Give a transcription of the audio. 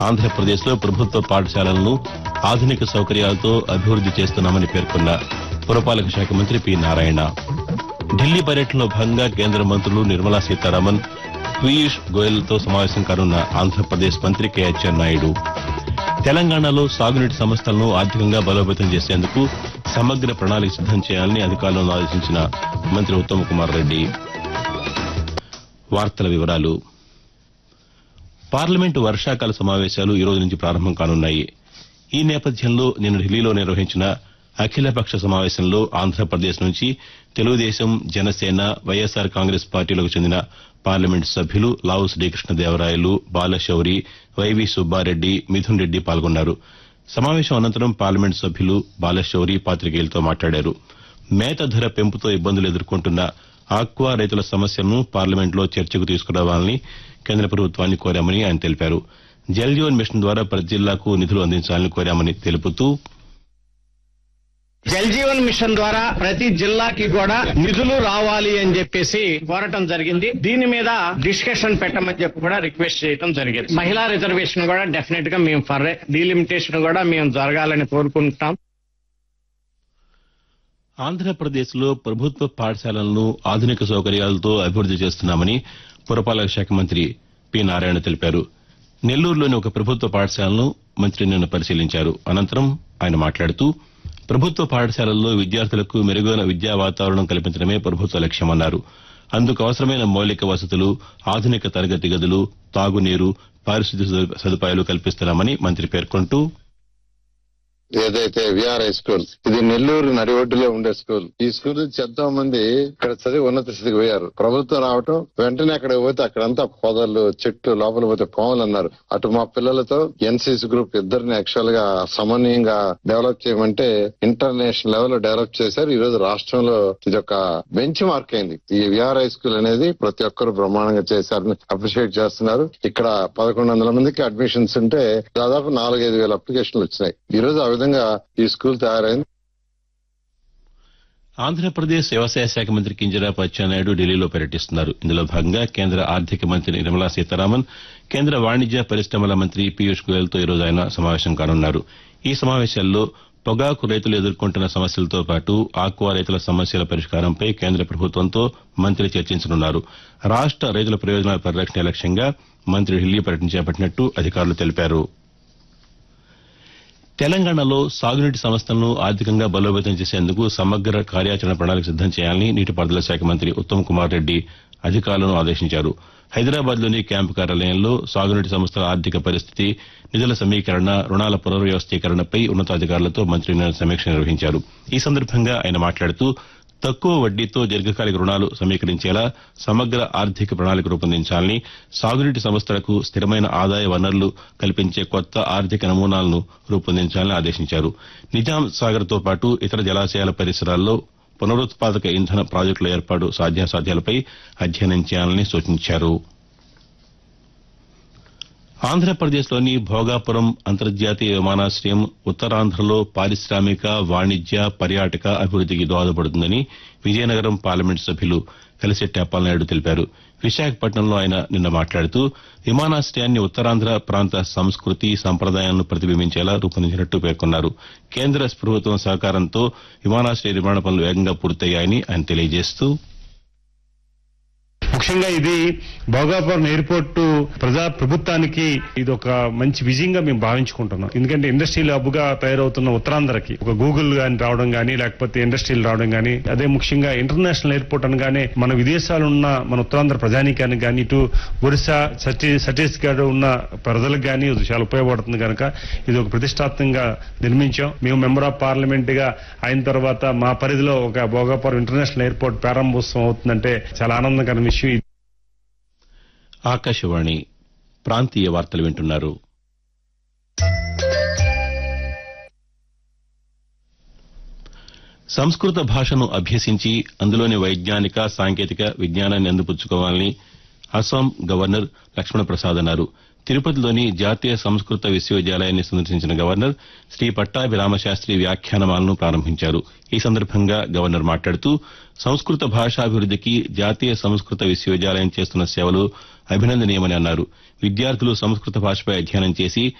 ఆంధ్రప్రదేశ్లో ప్రభుత్వ పాఠశాలలను ఆధునిక సౌకర్యాలతో అభివృద్ది చేస్తున్నామని పేర్కొన్న పురపాలక శాఖ మంత్రి పి నారాయణ ఢిల్లీ పర్యటనలో భాగంగా కేంద్ర మంత్రులు నిర్మలా సీతారామన్ పీయూష్ గోయల్తో సమావేశం కానున్న ఆంధ్రప్రదేశ్ మంత్రి కె నాయుడు తెలంగాణలో సాగునీటి సంస్థలను ఆర్థికంగా బలోపేతం చేసేందుకు సమగ్ర ప్రణాళిక సిద్దం చేయాలని అధికారులను ఆదేశించిన మంత్రి ఉత్తమ్ కుమార్ రెడ్డి వార్తల వివరాలు పార్లమెంటు వర్షాకాల సమావేశాలు ఈ రోజు నుంచి ప్రారంభం కానున్నాయి ఈ నేపథ్యంలో నిన్న ఢిల్లీలో నిర్వహించిన అఖిలపక్ష సమావేశంలో ఆంధ్రప్రదేశ్ నుంచి తెలుగుదేశం జనసేన వైఎస్సార్ కాంగ్రెస్ పార్టీలకు చెందిన పార్లమెంటు సభ్యులు లావు శ్రీకృష్ణదేవరాయలు బాలశౌరి వైవి సుబ్బారెడ్డి మిథున్ రెడ్డి పాల్గొన్నారు సమావేశం అనంతరం పార్లమెంటు సభ్యులు బాలశౌరి పాతికేయులతో మాట్లాడారు మేత ధర పెంపుతో ఇబ్బందులు ఎదుర్కొంటున్న ఆక్వా రైతుల సమస్యలను పార్లమెంట్లో చర్చకు తీసుకురావాలని కేంద్ర ప్రభుత్వాన్ని కోరామని ఆయన తెలిపారు జల్ జీవన్ మిషన్ ద్వారా ప్రతి జిల్లాకు నిధులు అందించాలని కోరామని తెలుపుతూ జల్ జీవన్ మిషన్ ద్వారా ప్రతి జిల్లాకి కూడా నిధులు రావాలి అని చెప్పేసి కోరటం జరిగింది దీని మీద డిస్కషన్ పెట్టమని చెప్పి కూడా రిక్వెస్ట్ చేయడం జరిగింది మహిళా రిజర్వేషన్ కూడా డెఫినెట్ గా మేము ఫర్ డీలిమిటేషన్ కూడా మేము జరగాలని కోరుకుంటున్నాం ఆంధ్రప్రదేశ్లో ప్రభుత్వ పాఠశాలలను ఆధునిక సౌకర్యాలతో అభివృద్ది చేస్తున్నామని పురపాలక శాఖ మంత్రి పి నారాయణ తెలిపారు నెల్లూరులోని ఒక ప్రభుత్వ పాఠశాలను మంత్రి నిన్న పరిశీలించారు అనంతరం ఆయన మాట్లాడుతూ ప్రభుత్వ పాఠశాలల్లో విద్యార్థులకు మెరుగైన విద్యా వాతావరణం కల్పించడమే ప్రభుత్వ లక్ష్యమన్నారు అందుకు అవసరమైన మౌలిక వసతులు ఆధునిక తరగతి గదులు తాగునీరు పారిశుద్ధ్య సదు- సదుపాయాలు కల్పిస్తున్నామని మంత్రి పేర్కొంటూ ఏదైతే విఆర్ఐ స్కూల్ ఇది నెల్లూరు నడిఒడ్డులో ఉండే స్కూల్ ఈ స్కూల్ నుంచి ఎంతో మంది ఇక్కడ చదివి ఉన్నత స్థితికి పోయారు ప్రభుత్వం రావటం వెంటనే అక్కడ పోతే అక్కడంతా పొదలు చెట్లు లోపల పోతే పాములు అన్నారు అటు మా పిల్లలతో ఎన్సీసీ గ్రూప్ ఇద్దరిని యాక్చువల్ గా సమన్వయంగా డెవలప్ చేయమంటే ఇంటర్నేషనల్ లెవెల్ లో డెవలప్ చేశారు ఈ రోజు రాష్ట్రంలో ఇది ఒక బెంచ్ మార్క్ అయింది ఈ విఆర్ఐ స్కూల్ అనేది ప్రతి ఒక్కరు బ్రహ్మాండంగా చేశారని అప్రిషియేట్ చేస్తున్నారు ఇక్కడ పదకొండు వందల మందికి అడ్మిషన్స్ ఉంటే దాదాపు నాలుగైదు వేల అప్లికేషన్లు వచ్చినాయి ఈ రోజు ఆ విధంగా ఈ స్కూల్ తయారైంది ఆంధ్రప్రదేశ్ వ్యవసాయ శాఖ మంత్రి కింజరాపు అచ్చెన్నాయుడు ఢిల్లీలో పర్యటిస్తున్నారు ఇందులో భాగంగా కేంద్ర ఆర్థిక మంత్రి నిర్మలా సీతారామన్ కేంద్ర వాణిజ్య పరిశ్రమల మంత్రి పీయూష్ గోయల్తో ఈ రోజు ఆయన సమావేశం కానున్నారు ఈ సమావేశాల్లో పొగాకు రైతులు ఎదుర్కొంటున్న సమస్యలతో పాటు ఆక్వా రైతుల సమస్యల పరిష్కారంపై కేంద్ర ప్రభుత్వంతో మంత్రి చర్చించనున్నారు రాష్ట రైతుల ప్రయోజనాల పరిరక్షణ లక్ష్యంగా మంత్రి ఢిల్లీ పర్యటన చేపట్టినట్టు అధికారులు తెలిపారు తెలంగాణలో సాగునీటి సంస్థలను ఆర్థికంగా బలోపేతం చేసేందుకు సమగ్ర కార్యాచరణ ప్రణాళిక సిద్దం చేయాలని నీటిపారుదల శాఖ మంత్రి ఉత్తమ్ కుమార్ రెడ్డి అధికారులను ఆదేశించారు హైదరాబాద్లోని క్యాంపు కార్యాలయంలో సాగునీటి సంస్థల ఆర్థిక పరిస్థితి నిధుల సమీకరణ రుణాల పునర్వ్యవస్థీకరణపై ఉన్నతాధికారులతో మంత్రి నిన్న సమీక్ష నిర్వహించారు ఈ సందర్భంగా ఆయన మాట్లాడుతూ తక్కువ వడ్డీతో దీర్ఘకాలిక రుణాలు సమీకరించేలా సమగ్ర ఆర్థిక ప్రణాళిక రూపొందించాలని సాగునీటి సంస్థలకు స్థిరమైన ఆదాయ వనరులు కల్పించే కొత్త ఆర్థిక నమూనాలను రూపొందించాలని ఆదేశించారు నిజాం సాగర్తో పాటు ఇతర జలాశయాల పరిసరాల్లో పునరుత్పాదక ఇంధన ప్రాజెక్టుల ఏర్పాటు సాధ్యాసాధ్యాలపై అధ్యయనం చేయాలని సూచించారు ఆంధ్రప్రదేశ్లోని భోగాపురం అంతర్జాతీయ విమానాశ్రయం ఉత్తరాంధ్రలో పారిశ్రామిక వాణిజ్య పర్యాటక అభివృద్దికి దోహదపడుతుందని విజయనగరం పార్లమెంటు సభ్యులు కలిశెట్టి అప్పలనాయుడు తెలిపారు విశాఖపట్నంలో ఆయన నిన్న మాట్లాడుతూ విమానాశ్రయాన్ని ఉత్తరాంధ్ర ప్రాంత సంస్కృతి సంప్రదాయాలను ప్రతిబింబించేలా రూపొందించినట్టు పేర్కొన్నారు కేంద్ర ప్రభుత్వం సహకారంతో విమానాశ్రయ నిర్మాణ పనులు వేగంగా పూర్తయ్యాయని ఆయన తెలియజేస్తూ ముఖ్యంగా ఇది భోగాపురం ఎయిర్పోర్ట్ ప్రజా ప్రభుత్వానికి ఇది ఒక మంచి విజయంగా మేము భావించుకుంటున్నాం ఎందుకంటే ఇండస్ట్రియల్ హబ్ గా తయారవుతున్న ఉత్తరాంధ్రకి ఒక గూగుల్ గాని రావడం గానీ లేకపోతే ఇండస్ట్రీలు రావడం గానీ అదే ముఖ్యంగా ఇంటర్నేషనల్ ఎయిర్పోర్ట్ అనగానే మన విదేశాలు ఉన్న మన ఉత్తరాంధ్ర ప్రజానీకానికి గానీ ఇటు ఒరిస్సా ఛత్తీ- ఛత్తీస్గఢ్ ఉన్న ప్రజలకు గానీ ఇది చాలా ఉపయోగపడుతుంది కనుక ఇది ఒక ప్రతిష్టాత్మకంగా నిర్మించాం మేము మెంబర్ ఆఫ్ పార్లమెంట్ గా అయిన తర్వాత మా పరిధిలో ఒక భోగాపురం ఇంటర్నేషనల్ ఎయిర్పోర్ట్ ప్రారంభోత్సవం అవుతుందంటే చాలా ఆనందకరమైన విషయం ఆకాశవాణి ప్రాంతీయ వార్తలు వింటున్నారు సంస్కృత భాషను అభ్యసించి అందులోని వైజ్ఞానిక సాంకేతిక విజ్ఞానాన్ని అందిపుచ్చుకోవాలని అస్సాం గవర్నర్ లక్ష్మణ ప్రసాద్ అన్నారు తిరుపతిలోని జాతీయ సంస్కృత విశ్వవిద్యాలయాన్ని సందర్శించిన గవర్నర్ శ్రీ పట్టాభిరామశాస్త్రి వ్యాఖ్యానమాలను ప్రారంభించారు ఈ సందర్భంగా గవర్నర్ మాట్లాడుతూ సంస్కృత భాషాభివృద్దికి జాతీయ సంస్కృత విశ్వవిద్యాలయం చేస్తున్న సేవలు అభినందనీయమని అన్నారు విద్యార్థులు సంస్కృత భాషపై అధ్యయనం చేసి